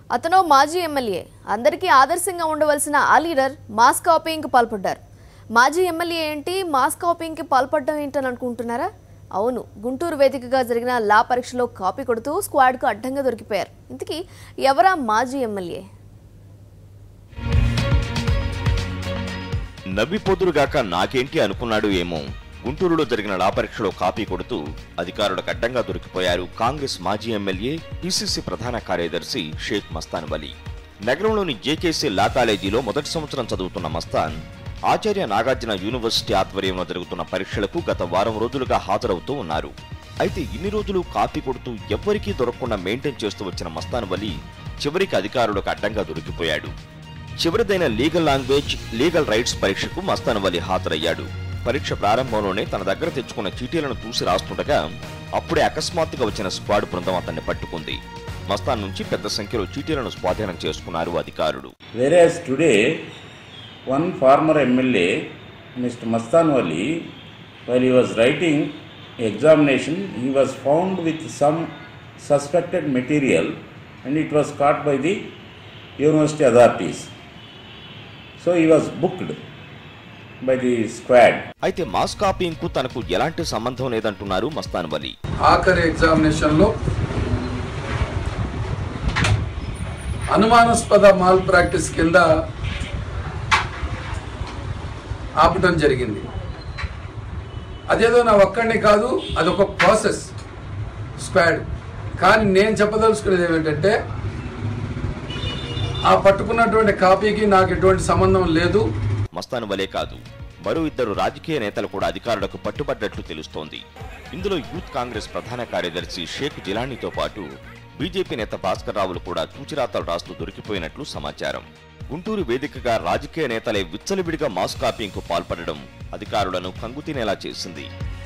అతను మాజీ ఎమ్మెల్యే అందరికీ ఆదర్శంగా ఉండవలసిన ఆ లీడర్ మాస్ కాపీయింగ్కి పాల్పడ్డారు మాజీ ఎమ్మెల్యే ఏంటి మాస్ కాపీయింగ్కి పాల్పడడం ఏంటని అనుకుంటున్నారా అవును గుంటూరు వేదికగా జరిగిన లా పరీక్షలో కాపీ కొడుతూ స్క్వాడ్కు అడ్డంగా దొరికిపోయారు ఇంతకీ ఎవరా మాజీ ఎమ్మెల్యే నవ్విపోదురుగాక నాకేంటి అనుకున్నాడు ఏమో గుంటూరులో జరిగిన లా పరీక్షలో కాపీ కొడుతూ అధికారులకు అడ్డంగా దొరికిపోయారు కాంగ్రెస్ మాజీ ఎమ్మెల్యే పిసిసి ప్రధాన కార్యదర్శి షేక్ మస్తాన్ వలీ నగరంలోని జేకేసీ లా కాలేజీలో మొదటి సంవత్సరం చదువుతున్న మస్తాన్ ఆచార్య నాగార్జున యూనివర్సిటీ ఆధ్వర్యంలో జరుగుతున్న పరీక్షలకు గత వారం రోజులుగా హాజరవుతూ ఉన్నారు అయితే ఇన్ని రోజులు కాపీ కొడుతూ ఎవ్వరికీ దొరకకుండా మెయింటైన్ చేస్తూ వచ్చిన మస్తాన్ వలీ చివరికి అధికారులకు అడ్డంగా దొరికిపోయాడు చివరిదైన లీగల్ లాంగ్వేజ్ లీగల్ రైట్స్ పరీక్షకు మస్తాన్ వలి హాజరయ్యాడు పరీక్ష ప్రారంభంలోనే తన దగ్గర తెచ్చుకున్న చీటీలను చూసి రాస్తుండగా అప్పుడే అకస్మాత్తుగా వచ్చిన స్క్వాడ్ బృందం అతన్ని పట్టుకుంది మస్తాన్ నుంచి పెద్ద సంఖ్యలో చీటీలను స్వాధీనం చేసుకున్నారు అధికారులు Whereas today, one former MLA, Mr. Mastan Wali, while he was writing examination, he was found with some suspected material and it was caught by the university authorities. So he was booked by the squad. అయితే mass copying కు తనకు ఎలాంటి సంబంధం లేదంటున్నారు మస్తాన్ వలి ఆఖరి ఎగ్జామినేషన్లో అనుమానాస్పద mall practice కింద ఆపటం జరిగింది అదేదో నా ఒక్కడిని కాదు అదొక ప్రాసెస్ స్క్వాడ్ కానీ నేను చెప్పదలుచుకునేది ఏమిటంటే ఆ పట్టుకున్నటువంటి కాపీకి నాకు ఎటువంటి సంబంధం లేదు మస్తాన్ వలే కాదు మరో ఇద్దరు రాజకీయ నేతలు కూడా అధికారులకు పట్టుబడ్డట్లు తెలుస్తోంది ఇందులో యూత్ కాంగ్రెస్ ప్రధాన కార్యదర్శి షేక్ జిలానీతో పాటు బీజేపీ నేత భాస్కర్ రావులు కూడా చూచిరాతలు రాస్తూ దొరికిపోయినట్లు సమాచారం గుంటూరు వేదికగా రాజకీయ నేతలే విచ్చలవిడిగా మాస్ కాపీయింగ్కు పాల్పడడం అధికారులను కంగుతినేలా చేసింది